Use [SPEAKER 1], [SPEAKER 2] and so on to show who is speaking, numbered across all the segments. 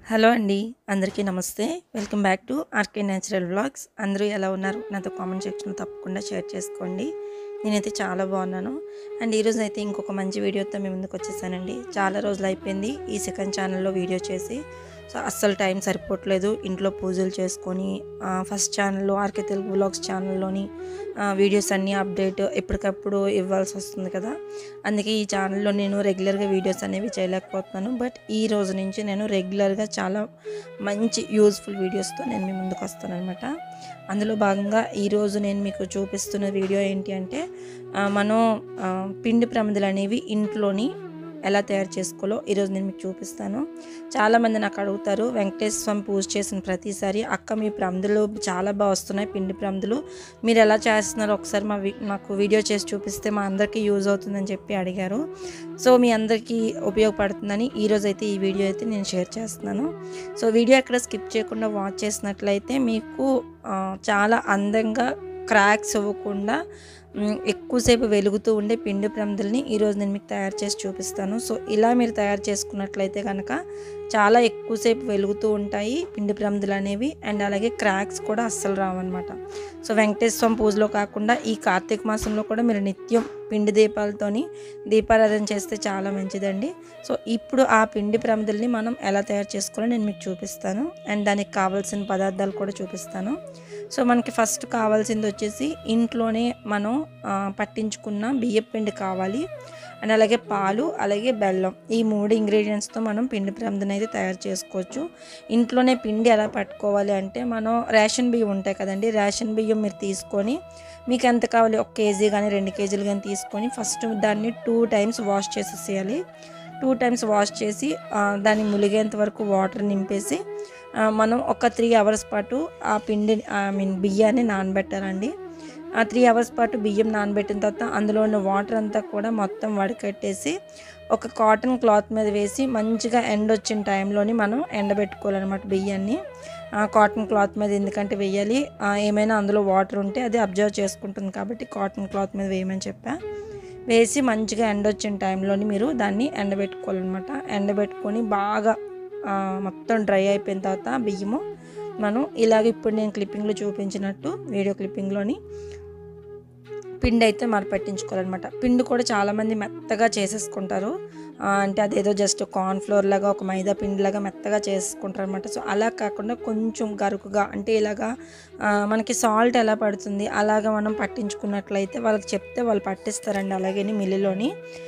[SPEAKER 1] hello అండి అందరికీ నమస్తే welcome back to RK natural vlogs అందరూ ఎలా ఉన్నారు నాతో కామెంట్ సెక్షన్లో తప్పకుండా షేర్ చేసుకోండి నేనైతే చాలా బాగున్నాను అండ్ ఈరోజు అయితే ఇంకొక మంచి వీడియోతో మీ ముందుకు వచ్చేసానండి చాలా రోజులు అయిపోయింది ఈ సెకండ్ ఛానల్లో వీడియో చేసి సో అస్సలు టైం సరిపోవట్లేదు ఇంట్లో పూజలు చేసుకొని ఆ, ఫస్ట్ ఛానల్లో ఆర్కే తెలుగు వ్లాగ్స్ ఛానల్లోని ఆ, వీడియోస్ అన్నీ అప్డేట్ ఎప్పటికప్పుడు ఇవ్వాల్సి వస్తుంది కదా అందుకే ఈ ఛానల్లో నేను రెగ్యులర్గా వీడియోస్ అనేవి చేయలేకపోతున్నాను బట్ ఈ రోజు నుంచి నేను రెగ్యులర్గా చాలా మంచి యూజ్ఫుల్ వీడియోస్తో నేను మీ ముందుకు వస్తాను అనమాట అందులో భాగంగా ఈరోజు నేను మీకు చూపిస్తున్న వీడియో ఏంటి అంటే ఆ, మనం ఆ, పిండి ప్రమిదలు అనేవి ఇంట్లోని ఎలా తయారు చేసుకోవాలో ఈరోజు నేను మీకు చూపిస్తాను చాలామంది నాకు అడుగుతారు వెంకటేశ్వర స్వామి పూజ చేసిన ప్రతిసారి అక్క మీ ప్రమిదలు చాలా బాగా వస్తున్నాయి పిండి ప్రమిదలు మీరు ఎలా చేస్తున్నారో ఒకసారి మా వి- మాకు వీడియో చేసి చూపిస్తే మా అందరికీ యూజ్ అవుతుందని చెప్పి అడిగారు సో మీ అందరికీ ఉపయోగపడుతుందని ఈరోజు అయితే ఈ వీడియో అయితే నేను షేర్ చేస్తున్నాను సో వీడియో ఎక్కడ స్కిప్ చేయకుండా వాచ్ చేసినట్లయితే మీకు ఆ, చాలా అందంగా క్రాక్స్ ఇవ్వకుండా మ్, ఎక్కువసేపు వెలుగుతూ ఉండే పిండి ప్రమిదల్ని ఈరోజు నేను మీకు తయారు చేసి చూపిస్తాను సో ఇలా మీరు తయారు చేసుకున్నట్లయితే కనుక చాలా ఎక్కువసేపు వెలుగుతూ ఉంటాయి పిండి ప్రమిదలు అనేవి అండ్ అలాగే క్రాక్స్ కూడా అస్సలు రావన్నమాట సో వెంకటేశ్వర స్వామి పూజలో కాకుండా ఈ కార్తీక మాసంలో కూడా మీరు నిత్యం పిండి దీపాలతోని దీపారాధన చేస్తే చాలా మంచిదండి సో ఇప్పుడు ఆ పిండి ప్రమిదల్ని మనం ఎలా తయారు చేసుకోవాలో నేను మీకు చూపిస్తాను అండ్ దానికి కావాల్సిన పదార్థాలు కూడా చూపిస్తాను సో మనకి ఫస్ట్ కావాల్సింది వచ్చేసి ఇంట్లోనే మనం ఆ, పట్టించుకున్న బియ్యం పిండి కావాలి అండ్ అలాగే పాలు అలాగే బెల్లం ఈ మూడు ఇంగ్రీడియంట్స్తో మనం పిండి ప్రమిదని అయితే తయారు చేసుకోవచ్చు ఇంట్లోనే పిండి ఎలా పట్టుకోవాలి అంటే మనం రేషన్ బియ్యం ఉంటాయి కదండి రేషన్ బియ్యం మీరు తీసుకొని మీకు ఎంత కావాలి ఒక కేజీ కానీ రెండు కేజీలు కానీ తీసుకొని ఫస్ట్ దాన్ని టూ టైమ్స్ వాష్ చేసేసేయాలి టూ టైమ్స్ వాష్ చేసి ఆ, దాన్ని ములిగేంత వరకు వాటర్ నింపేసి ఆ, మనం ఒక త్రీ అవర్స్ పాటు ఆ పిండిని ఐ మీన్ బియ్యాన్ని నానబెట్టాలండి ఆ త్రీ అవర్స్ పాటు బియ్యం నానబెట్టిన తర్వాత అందులో ఉన్న వాటర్ అంతా కూడా మొత్తం వడకట్టేసి ఒక కాటన్ క్లాత్ మీద వేసి మంచిగా ఎండ వచ్చిన టైంలోని మనం ఎండబెట్టుకోవాలన్నమాట బియ్యాన్ని ఆ కాటన్ క్లాత్ మీద ఎందుకంటే వేయాలి ఆ, ఏమైనా అందులో వాటర్ ఉంటే అది అబ్జర్వ్ చేసుకుంటుంది కాబట్టి కాటన్ క్లాత్ మీద వేయమని చెప్పా వేసి మంచిగా ఎండ వచ్చిన టైంలోని మీరు దాన్ని ఎండబెట్టుకోవాలన్నమాట ఎండబెట్టుకొని బాగా ఆ, మొత్తం డ్రై అయిపోయిన తర్వాత బియ్యము మనం ఇలాగ ఇప్పుడు నేను క్లిప్పింగ్లో చూపించినట్టు వీడియో క్లిప్పింగ్లోని పిండి అయితే మరపెట్టించుకోవాలన్నమాట పిండి కూడా చాలామంది మెత్తగా చేసేసుకుంటారు ఆ, అంటే అదేదో జస్ట్ కార్న్ ఫ్లోర్ లాగా ఒక మైదా పిండి లాగా మెత్తగా చేసుకుంటారు అనమాట సో అలా కాకుండా కొంచెం గరుకుగా అంటే ఇలాగా ఆ, మనకి సాల్ట్ ఎలా పడుతుంది అలాగా మనం పట్టించుకున్నట్లయితే వాళ్ళకి చెప్తే వాళ్ళు పట్టిస్తారండి అలాగే మిల్లులోని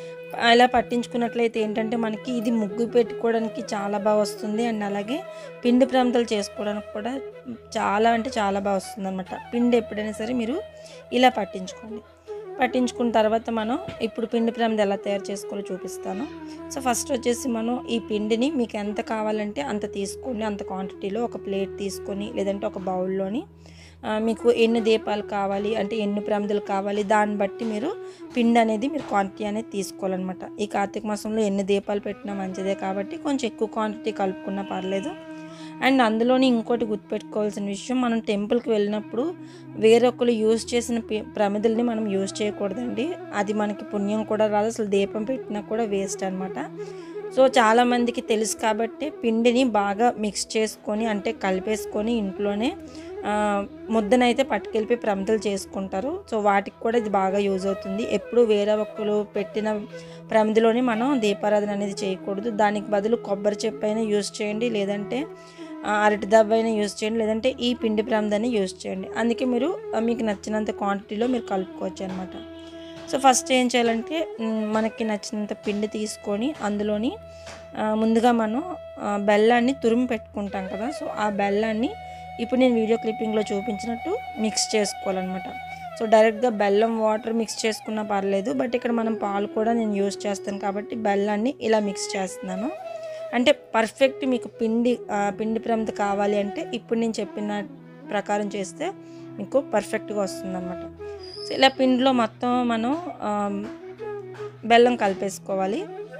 [SPEAKER 1] అలా పట్టించుకున్నట్లయితే ఏంటంటే మనకి ఇది ముగ్గు పెట్టుకోవడానికి చాలా బాగా వస్తుంది అండ్ అలాగే పిండి ప్రాంతాలు చేసుకోవడానికి కూడా చాలా అంటే చాలా బాగా వస్తుంది అనమాట పిండి ఎప్పుడైనా సరే మీరు ఇలా పట్టించుకోండి పట్టించుకున్న తర్వాత మనం ఇప్పుడు పిండి ప్రమిద ఎలా తయారు చేసుకోవాలో చూపిస్తాను సో ఫస్ట్ వచ్చేసి మనం ఈ పిండిని మీకు ఎంత కావాలంటే అంత తీసుకోండి అంత క్వాంటిటీలో ఒక ప్లేట్ తీసుకొని లేదంటే ఒక బౌల్లోని ఆ, మీకు ఎన్ని దీపాలు కావాలి అంటే ఎన్ని ప్రమిదలు కావాలి దాన్ని బట్టి మీరు పిండి అనేది మీరు క్వాంటిటీ అనేది తీసుకోవాలన్నమాట ఈ కార్తీక మాసంలో ఎన్ని దీపాలు పెట్టినా మంచిదే కాబట్టి కొంచెం ఎక్కువ క్వాంటిటీ కలుపుకున్నా పర్లేదు అండ్ అందులోని ఇంకోటి గుర్తుపెట్టుకోవాల్సిన విషయం మనం టెంపుల్కి వెళ్ళినప్పుడు వేరొకరు యూజ్ చేసిన పి- ప్రమిదల్ని మనం యూజ్ చేయకూడదండి అది మనకి పుణ్యం కూడా రాదు అసలు దీపం పెట్టినా కూడా వేస్ట్ అనమాట సో చాలామందికి తెలుసు కాబట్టి పిండిని బాగా మిక్స్ చేసుకొని అంటే కలిపేసుకొని ఇంట్లోనే ఆ, ముద్దనైతే పట్టుకెళ్ళిపోయి ప్రమిదలు చేసుకుంటారు సో వాటికి కూడా ఇది బాగా యూజ్ అవుతుంది ఎప్పుడు వేరే ఒక్కరు పెట్టిన ప్రమిదలోని మనం దీపారాధన అనేది చేయకూడదు దానికి బదులు కొబ్బరి చెప్పు అయినా యూజ్ చేయండి లేదంటే ఆ, అరటి దవ్వ అయినా యూజ్ చేయండి లేదంటే ఈ పిండి ప్రమిదని యూజ్ చేయండి అందుకే మీరు ఆ, మీకు నచ్చినంత క్వాంటిటీలో మీరు కలుపుకోవచ్చు అనమాట సో ఫస్ట్ ఏం చేయాలంటే మ్, మనకి నచ్చినంత పిండి తీసుకొని అందులోని ఆ, ముందుగా మనం ఆ, బెల్లాన్ని తురిమి పెట్టుకుంటాం కదా సో ఆ బెల్లాన్ని ఇప్పుడు నేను వీడియో క్లిప్పింగ్లో చూపించినట్టు మిక్స్ చేసుకోవాలన్నమాట సో డైరెక్ట్గా బెల్లం వాటర్ మిక్స్ చేసుకున్నా పర్లేదు బట్ ఇక్కడ మనం పాలు కూడా నేను యూజ్ చేస్తాను కాబట్టి బెల్లాన్ని ఇలా మిక్స్ చేస్తున్నాను అంటే పర్ఫెక్ట్ మీకు పిండి ఆ, పిండి ప్రమిద కావాలి అంటే ఇప్పుడు నేను చెప్పిన ప్రకారం చేస్తే మీకు పర్ఫెక్ట్గా వస్తుంది సో ఇలా పిండిలో మొత్తం మనం ఆ, బెల్లం కలిపేసుకోవాలి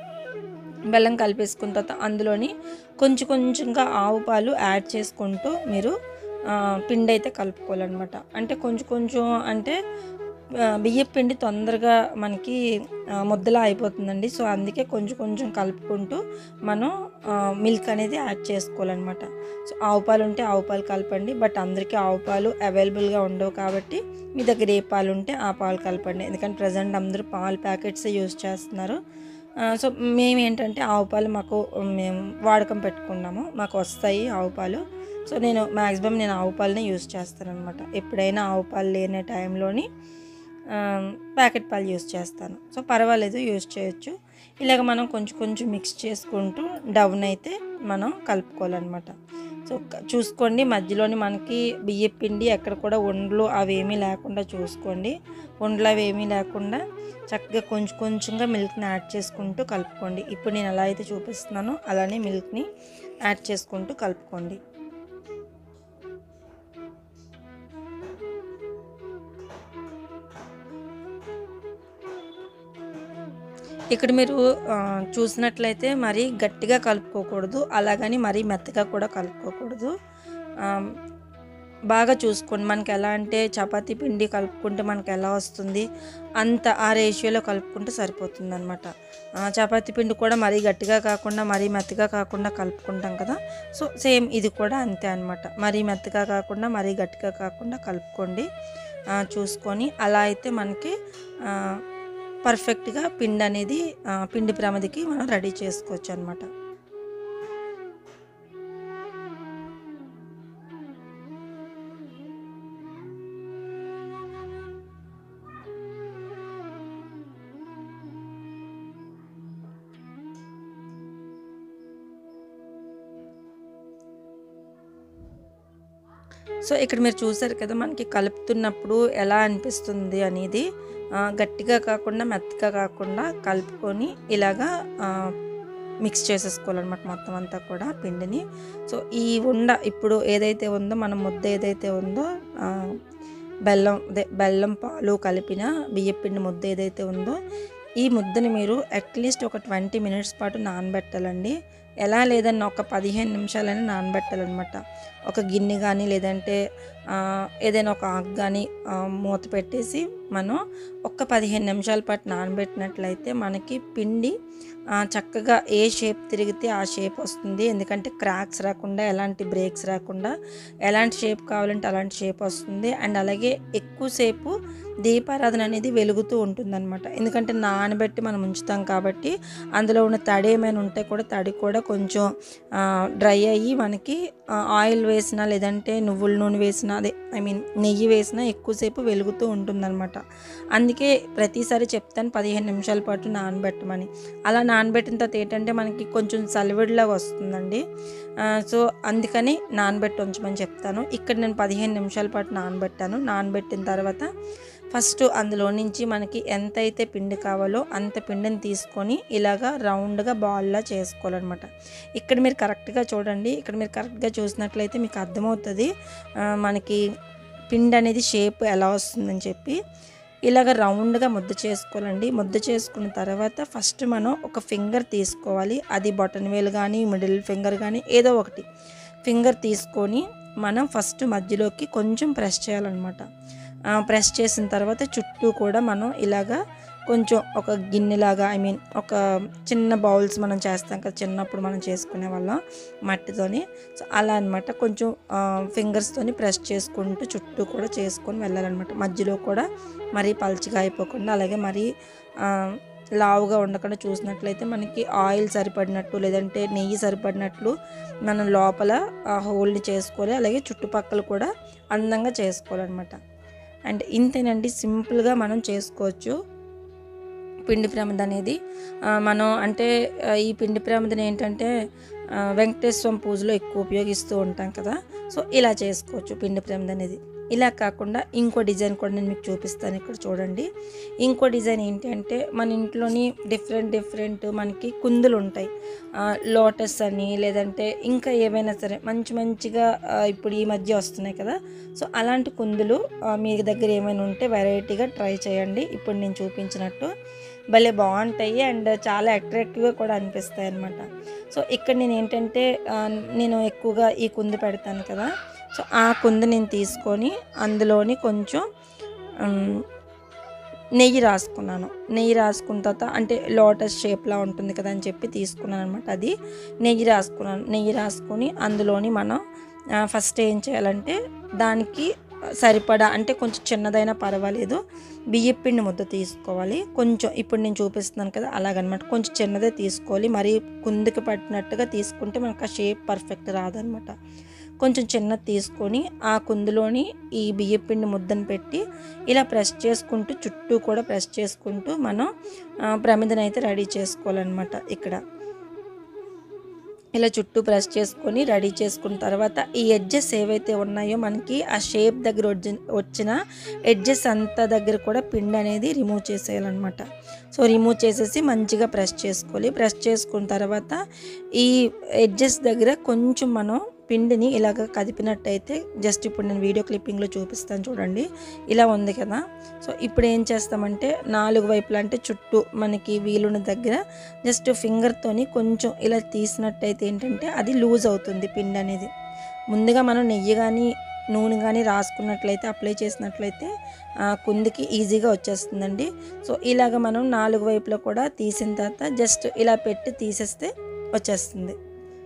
[SPEAKER 1] బెల్లం కలిపేసుకున్న తర్వాత అందులోని కొంచెం కొంచెంగా ఆవు పాలు యాడ్ చేసుకుంటూ మీరు ఆ, పిండి అయితే కలుపుకోవాలన్నమాట అంటే కొంచెం కొంచెం అంటే ఆ, బియ్యం పిండి తొందరగా మనకి ఆ, ముద్దలా అయిపోతుందండి సో అందుకే కొంచెం కొంచెం కలుపుకుంటూ మనం మిల్క్ అనేది యాడ్ చేసుకోవాలన్నమాట సో ఆవు పాలు ఉంటే ఆవు పాలు కలపండి బట్ అందరికీ ఆవు పాలు అవైలబుల్గా ఉండవు కాబట్టి మీ దగ్గర ఏ పాలు ఉంటే ఆ పాలు కలపండి ఎందుకంటే ప్రజెంట్ అందరూ పాలు ప్యాకెట్స్ యూస్ చేస్తున్నారు ఆ, సో మేము ఏంటంటే ఆవు పాలు మాకు మేము వాడకం పెట్టుకున్నాము మాకు వస్తాయి ఆవు పాలు సో నేను మ్యాక్సిమం నేను ఆవు పాలనే యూస్ చేస్తాను అనమాట ఎప్పుడైనా ఆవు పాలు లేని టైంలోని ఆ, ప్యాకెట్ పాలు యూస్ చేస్తాను సో పర్వాలేదు యూస్ చేయొచ్చు ఇలాగ మనం కొంచెం కొంచెం మిక్స్ చేసుకుంటూ డౌన్ అయితే మనం కలుపుకోవాలన్నమాట సో క- చూసుకోండి మధ్యలోని మనకి బియ్య పిండి ఎక్కడ కూడా వండ్లు అవి ఏమీ లేకుండా చూసుకోండి వండ్లు అవి ఏమీ లేకుండా చక్కగా కొంచెం కొంచెంగా మిల్క్ని యాడ్ చేసుకుంటూ కలుపుకోండి ఇప్పుడు నేను ఎలా అయితే చూపిస్తున్నానో అలానే మిల్క్ని యాడ్ చేసుకుంటూ కలుపుకోండి ఇక్కడ మీరు ఆ, చూసినట్లయితే మరీ గట్టిగా కలుపుకోకూడదు అలాగని మరీ మెత్తగా కూడా కలుపుకోకూడదు ఆ, బాగా చూసుకోండి మనకి ఎలా అంటే చపాతీ పిండి కలుపుకుంటే మనకి ఎలా వస్తుంది అంత ఆ రేషియోలో కలుపుకుంటే సరిపోతుంది అనమాట చపాతీ పిండి కూడా మరీ గట్టిగా కాకుండా మరీ మెత్తగా కాకుండా కలుపుకుంటాం కదా సో సేమ్ ఇది కూడా అంతే అనమాట మరీ మెత్తగా కాకుండా మరీ గట్టిగా కాకుండా కలుపుకోండి ఆ, చూసుకొని అలా అయితే మనకి ఆ, పర్ఫెక్ట్గా పిండి అనేది ఆ, పిండి ప్రమదికి మనం రెడీ చేసుకోవచ్చు అనమాట సో ఇక్కడ మీరు చూసారు కదా మనకి కలుపుతున్నప్పుడు ఎలా అనిపిస్తుంది అనేది ఆ, గట్టిగా కాకుండా మెత్తగా కాకుండా కలుపుకొని ఇలాగా ఆ, మిక్స్ చేసేసుకోవాలన్నమాట మొత్తం అంతా కూడా పిండిని సో ఈ ఉండ ఇప్పుడు ఏదైతే ఉందో మన ముద్ద ఏదైతే ఉందో ఆ, బెల్లం అదే బెల్లం పాలు కలిపిన బియ్యపిండి ముద్ద ఏదైతే ఉందో ఈ ముద్దని మీరు అట్లీస్ట్ ఒక ట్వంటీ మినిట్స్ పాటు నానబెట్టాలండి ఎలా లేదన్న ఒక పదిహేను నిమిషాలని నానబెట్టాలన్నమాట ఒక గిన్నె కానీ లేదంటే ఆ, ఏదైనా ఒక ఆకు కానీ మూత పెట్టేసి మనం ఒక్క పదిహేను నిమిషాల పాటు నానబెట్టినట్లయితే మనకి పిండి ఆ, చక్కగా ఏ షేప్ తిరిగితే ఆ షేప్ వస్తుంది ఎందుకంటే క్రాక్స్ రాకుండా ఎలాంటి బ్రేక్స్ రాకుండా ఎలాంటి షేప్ కావాలంటే అలాంటి షేప్ వస్తుంది అండ్ అలాగే ఎక్కువసేపు దీపారాధన అనేది వెలుగుతూ ఉంటుందన్నమాట ఎందుకంటే నానబెట్టి మనం ఉంచుతాం కాబట్టి అందులో ఉన్న తడి ఏమైనా ఉంటే కూడా తడి కూడా కొంచెం డ్రై అయ్యి మనకి ఆ, ఆయిల్ వేసినా లేదంటే నువ్వుల నూనె వేసినా అదే ఐ మీన్ నెయ్యి వేసినా ఎక్కువసేపు వెలుగుతూ ఉంటుందన్నమాట అందుకే ప్రతిసారి చెప్తాను పదిహేను నిమిషాల పాటు నానబెట్టమని అలా నానబెట్టిన తర్వాత ఏంటంటే మనకి కొంచెం సలివిడిలాగా వస్తుందండి ఆ, సో అందుకని నానబెట్టి ఉంచమని చెప్తాను ఇక్కడ నేను పదిహేను నిమిషాల పాటు నానబెట్టాను నానబెట్టిన తర్వాత ఫస్ట్ అందులో నుంచి మనకి ఎంత అయితే పిండి కావాలో అంత పిండిని తీసుకొని ఇలాగా రౌండ్గా బాల్లా చేసుకోవాలన్నమాట ఇక్కడ మీరు కరెక్ట్గా చూడండి ఇక్కడ మీరు కరెక్ట్గా చూసినట్లయితే మీకు అర్థమవుతుంది ఆ, మనకి పిండి అనేది షేప్ ఎలా వస్తుందని చెప్పి ఇలాగ రౌండ్గా ముద్ద చేసుకోవాలండి ముద్ద చేసుకున్న తర్వాత ఫస్ట్ మనం ఒక ఫింగర్ తీసుకోవాలి అది బటన్ వేలు కానీ మిడిల్ ఫింగర్ కానీ ఏదో ఒకటి ఫింగర్ తీసుకొని మనం ఫస్ట్ మధ్యలోకి కొంచెం ప్రెస్ చేయాలన్నమాట ఆ, ప్రెస్ చేసిన తర్వాత చుట్టూ కూడా మనం ఇలాగా కొంచెం ఒక గిన్నెలాగా ఐ మీన్ ఒక చిన్న బౌల్స్ మనం చేస్తాం కదా చిన్నప్పుడు మనం చేసుకునే వాళ్ళం మట్టితోని సో అలా అనమాట కొంచెం ఫింగర్స్తోని ప్రెస్ చేసుకుంటూ చుట్టూ కూడా చేసుకొని వెళ్ళాలన్నమాట మధ్యలో కూడా మరీ పల్చగా అయిపోకుండా అలాగే మరీ ఆ, లావుగా ఉండకుండా చూసినట్లయితే మనకి ఆయిల్ సరిపడినట్టు లేదంటే నెయ్యి సరిపడినట్లు మనం లోపల ఆ హోల్ని చేసుకోవాలి అలాగే చుట్టుపక్కల కూడా అందంగా చేసుకోవాలన్నమాట అండ్ ఇంతేనండి సింపుల్గా మనం చేసుకోవచ్చు పిండి ప్రమిద అనేది ఆ, మనం అంటే ఆ, ఈ పిండి ప్రమిదని ఏంటంటే ఆ, వెంకటేశ్వరం పూజలో ఎక్కువ ఉపయోగిస్తూ ఉంటాం కదా సో ఇలా చేసుకోవచ్చు పిండి ప్రమిద అనేది ఇలా కాకుండా ఇంకో డిజైన్ కూడా నేను మీకు చూపిస్తాను ఇక్కడ చూడండి ఇంకో డిజైన్ ఏంటి అంటే మన ఇంట్లోని డిఫరెంట్ డిఫరెంట్ మనకి కుందులు ఉంటాయి లోటస్ అని లేదంటే ఇంకా ఏవైనా సరే మంచి మంచిగా ఆ, ఇప్పుడు ఈ మధ్య వస్తున్నాయి కదా సో అలాంటి కుందులు ఆ, మీ దగ్గర ఏమైనా ఉంటే వెరైటీగా ట్రై చేయండి ఇప్పుడు నేను చూపించినట్టు భలే బాగుంటాయి అండ్ చాలా అట్రాక్టివ్గా కూడా అనిపిస్తాయి అనమాట సో ఇక్కడ నేను ఏంటంటే ఆ, నేను ఎక్కువగా ఈ కుందు పెడతాను కదా సో ఆ కుందు నేను తీసుకొని అందులోని కొంచెం ఉమ్, నెయ్యి రాసుకున్నాను నెయ్యి రాసుకున్న తర్వాత అంటే లోటస్ షేప్లా ఉంటుంది కదా అని చెప్పి తీసుకున్నాను అనమాట అది నెయ్యి రాసుకున్నాను నెయ్యి రాసుకొని అందులోని మనం ఆ, ఫస్ట్ ఏం చేయాలంటే దానికి సరిపడా అంటే కొంచెం చిన్నదైనా పర్వాలేదు బియ్యం పిండి ముద్ద తీసుకోవాలి కొంచెం ఇప్పుడు నేను చూపిస్తున్నాను కదా అలాగనమాట కొంచెం చిన్నదే తీసుకోవాలి మరీ కుందుకు పట్టినట్టుగా తీసుకుంటే మనకు ఆ షేప్ పర్ఫెక్ట్ రాదనమాట కొంచెం చిన్నది తీసుకొని ఆ కుందులోని ఈ బియ్యం పిండి ముద్దను పెట్టి ఇలా ప్రెస్ చేసుకుంటూ చుట్టూ కూడా ప్రెస్ చేసుకుంటూ మనం ఆ, ప్రమిదను అయితే రెడీ చేసుకోవాలన్నమాట ఇక్కడ ఇలా చుట్టూ ప్రెస్ చేసుకొని రెడీ చేసుకున్న తర్వాత ఈ ఎడ్జెస్ ఏవైతే ఉన్నాయో మనకి ఆ షేప్ దగ్గర వచ్చి- వచ్చిన ఎడ్జెస్ అంతా దగ్గర కూడా పిండి అనేది రిమూవ్ చేసేయాలన్నమాట సో రిమూవ్ చేసేసి మంచిగా ప్రెస్ చేసుకోవాలి ప్రెస్ చేసుకున్న తర్వాత ఈ ఎడ్జెస్ దగ్గర కొంచెం మనం పిండిని ఇలాగ కదిపినట్టయితే జస్ట్ ఇప్పుడు నేను వీడియో క్లిప్పింగ్లో చూపిస్తాను చూడండి ఇలా ఉంది కదా సో ఇప్పుడు ఏం చేస్తామంటే నాలుగు వైపులా అంటే చుట్టూ మనకి వీలున్న దగ్గర జస్ట్ ఫింగర్తోని కొంచెం ఇలా తీసినట్టయితే ఏంటంటే అది లూజ్ అవుతుంది పిండి అనేది ముందుగా మనం నెయ్యి కానీ నూనె కానీ రాసుకున్నట్లయితే అప్లై చేసినట్లయితే ఆ, కుందికి ఈజీగా వచ్చేస్తుందండి సో ఇలాగ మనం నాలుగు వైపులా కూడా తీసిన తర్వాత జస్ట్ ఇలా పెట్టి తీసేస్తే వచ్చేస్తుంది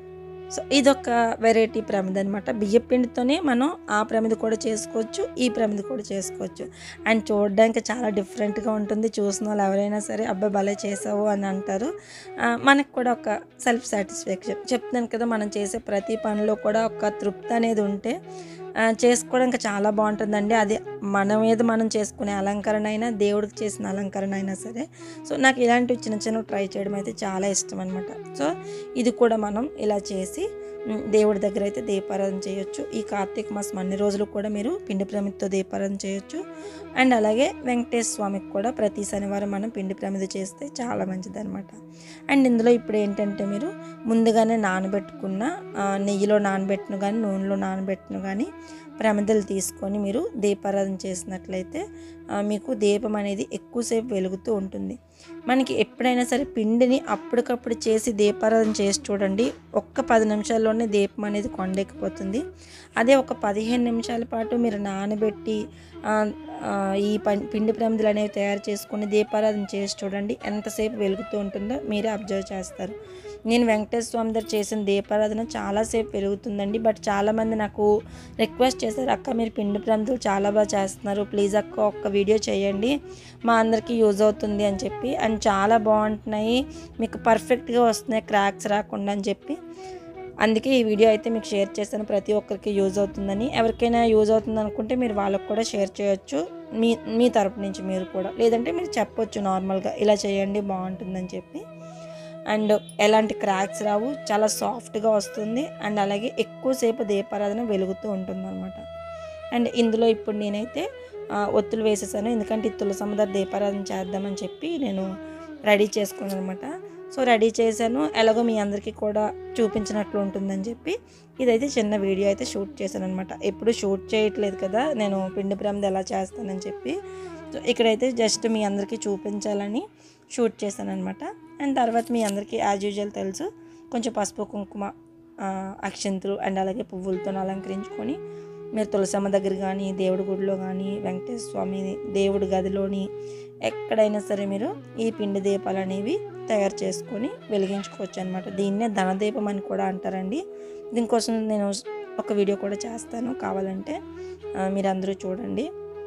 [SPEAKER 1] సో ఇదొక వెరైటీ ప్రమిద అనమాట బియ్య పిండితోనే మనం ఆ ప్రమిద కూడా చేసుకోవచ్చు ఈ ప్రమిద కూడా చేసుకోవచ్చు అండ్ చూడడానికి చాలా డిఫరెంట్గా ఉంటుంది చూసిన వాళ్ళు ఎవరైనా సరే అబ్బాయి భలే చేసావు అని అంటారు ఆ, మనకు కూడా ఒక సెల్ఫ్ సాటిస్ఫాక్షన్ చెప్తున్నాను కదా మనం చేసే ప్రతి పనిలో కూడా ఒక తృప్తి అనేది ఉంటే ఆ, చేసుకోవడానికి చాలా బాగుంటుందండి అది మన మీద మనం చేసుకునే అలంకరణ అయినా దేవుడికి చేసిన అలంకరణ అయినా సరే సో నాకు ఇలాంటివి చిన్న చిన్న ట్రై చేయడం అయితే చాలా ఇష్టం అనమాట సో ఇది కూడా మనం ఇలా చేసి ఉమ్, దేవుడి దగ్గర అయితే దీపారాధన చేయొచ్చు ఈ కార్తీక మాసం అన్ని రోజులు కూడా మీరు పిండి ప్రమిదతో దీపారాధన చేయొచ్చు అండ్ అలాగే వెంకటేశ్వర స్వామికి కూడా ప్రతి శనివారం మనం పిండి ప్రమిద చేస్తే చాలా మంచిది అనమాట అండ్ ఇందులో ఇప్పుడు ఏంటంటే మీరు ముందుగానే నానబెట్టుకున్న ఆ, నెయ్యిలో నానబెట్టిన కానీ నూనెలో నానబెట్టిన కానీ ప్రమిదలు తీసుకొని మీరు దీపారాధన చేసినట్లయితే ఆ, మీకు దీపం అనేది ఎక్కువసేపు వెలుగుతూ ఉంటుంది మనకి ఎప్పుడైనా సరే పిండిని అప్పటికప్పుడు చేసి దీపారాధన చేసి చూడండి ఒక్క పది నిమిషాల్లోనే దీపం అనేది కొండెక్కిపోతుంది అదే ఒక పదిహేను నిమిషాల పాటు మీరు నానబెట్టి ఆ, ఆ, ఈ పం- పిండి ప్రమిదలు అనేవి తయారు చేసుకొని దీపారాధన చేసి చూడండి ఎంతసేపు వెలుగుతూ ఉంటుందో మీరే అబ్జర్వ్ చేస్తారు నేను వెంకటేశ్వర స్వామి దగ్గర చేసిన దీపారాధన చాలాసేపు వెలుగుతుందండి బట్ చాలామంది నాకు రిక్వెస్ట్ చేశారు అక్క మీరు పిండి ప్రమిదలు చాలా బాగా చేస్తున్నారు ప్లీజ్ అక్క ఒక్క వీడియో చేయండి మా అందరికీ యూజ్ అవుతుంది అని చెప్పి అండ్ చాలా బాగుంటున్నాయి మీకు పర్ఫెక్ట్గా వస్తున్నాయి క్రాక్స్ రాకుండా అని చెప్పి అందుకే ఈ వీడియో అయితే మీకు షేర్ చేస్తాను ప్రతి ఒక్కరికి యూజ్ అవుతుందని ఎవరికైనా యూజ్ అవుతుంది అనుకుంటే మీరు వాళ్ళకు కూడా షేర్ చేయొచ్చు మీ మీ తరపు నుంచి మీరు కూడా లేదంటే మీరు చెప్పొచ్చు నార్మల్గా ఇలా చేయండి బాగుంటుందని చెప్పి అండ్ ఎలాంటి క్రాక్స్ రావు చాలా సాఫ్ట్గా వస్తుంది అండ్ అలాగే ఎక్కువసేపు దీపారాధన వెలుగుతూ ఉంటుంది అనమాట అండ్ ఇందులో ఇప్పుడు నేనైతే ఆ, ఒత్తులు వేసేసాను ఎందుకంటే ఈ తులసమ్మ దగ్గర దీపారాధన చేద్దామని చెప్పి నేను రెడీ చేసుకున్నాను అనమాట సో రెడీ చేశాను ఎలాగో మీ అందరికీ కూడా చూపించినట్లు ఉంటుందని చెప్పి ఇదైతే చిన్న వీడియో అయితే షూట్ చేశాను అనమాట ఎప్పుడు షూట్ చేయట్లేదు కదా నేను పిండి ప్రమిద ఎలా చేస్తానని చెప్పి సో ఇక్కడైతే జస్ట్ మీ అందరికీ చూపించాలని షూట్ చేశాను అనమాట అండ్ తర్వాత మీ అందరికీ యాజ్ యూజువల్ తెలుసు కొంచెం పసుపు కుంకుమ ఆ, అక్షంతులు అండ్ అలాగే పువ్వులతో అలంకరించుకొని మీరు తులసమ్మ దగ్గర కానీ దేవుడి గుడిలో కానీ వెంకటేశ్వర స్వామి దేవుడి గదిలోని ఎక్కడైనా సరే మీరు ఈ పిండి దీపాలు అనేవి తయారు చేసుకొని వెలిగించుకోవచ్చు అనమాట దీన్నే ధనదీపం అని కూడా అంటారండి దీనికోసం నేను ఒక వీడియో కూడా చేస్తాను కావాలంటే ఆ, మీరు అందరూ చూడండి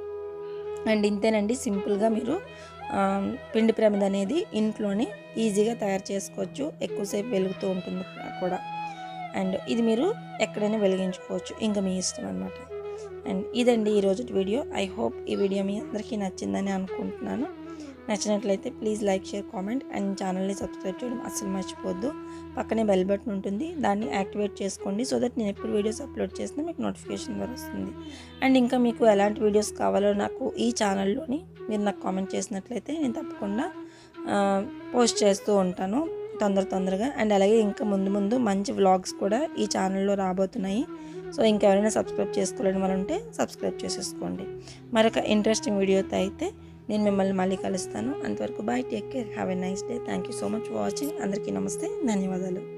[SPEAKER 1] అండ్ ఇంతేనండి సింపుల్గా మీరు ఆ, పిండి ప్రమిద అనేది ఇంట్లోనే ఈజీగా తయారు చేసుకోవచ్చు ఎక్కువసేపు వెలుగుతూ ఉంటుంది కూడా అండ్ ఇది మీరు ఎక్కడైనా వెలిగించుకోవచ్చు ఇంకా మీ ఇష్టం అనమాట అండ్ ఇదండి ఈరోజు వీడియో ఐ హోప్ ఈ వీడియో మీ అందరికీ నచ్చిందని అనుకుంటున్నాను నచ్చినట్లయితే please like share comment and ఛానల్ని సబ్స్క్రైబ్ చేయడం అస్సలు మర్చిపోద్దు పక్కనే బెల్ బటన్ ఉంటుంది దాన్ని యాక్టివేట్ చేసుకోండి సో దట్ నేను ఎప్పుడు వీడియోస్ అప్లోడ్ చేసినా మీకు నోటిఫికేషన్ ద్వారా వస్తుంది అండ్ ఇంకా మీకు ఎలాంటి వీడియోస్ కావాలో నాకు ఈ ఛానల్లోని మీరు నాకు కామెంట్ చేసినట్లయితే నేను తప్పకుండా పోస్ట్ చేస్తూ ఉంటాను తొందర తొందరగా అండ్ అలాగే ఇంకా ముందు ముందు మంచి వ్లాగ్స్ కూడా ఈ ఛానల్లో రాబోతున్నాయి సో ఇంకెవరైనా సబ్స్క్రైబ్ చేసుకోలేని వాళ్ళు ఉంటే సబ్స్క్రైబ్ చేసేసుకోండి మరొక ఇంట్రెస్టింగ్ వీడియోతో అయితే నేను మిమ్మల్ని మళ్ళీ కలుస్తాను అంతవరకు bye take care have a nice day thank you so much for watching అందరికీ నమస్తే ధన్యవాదాలు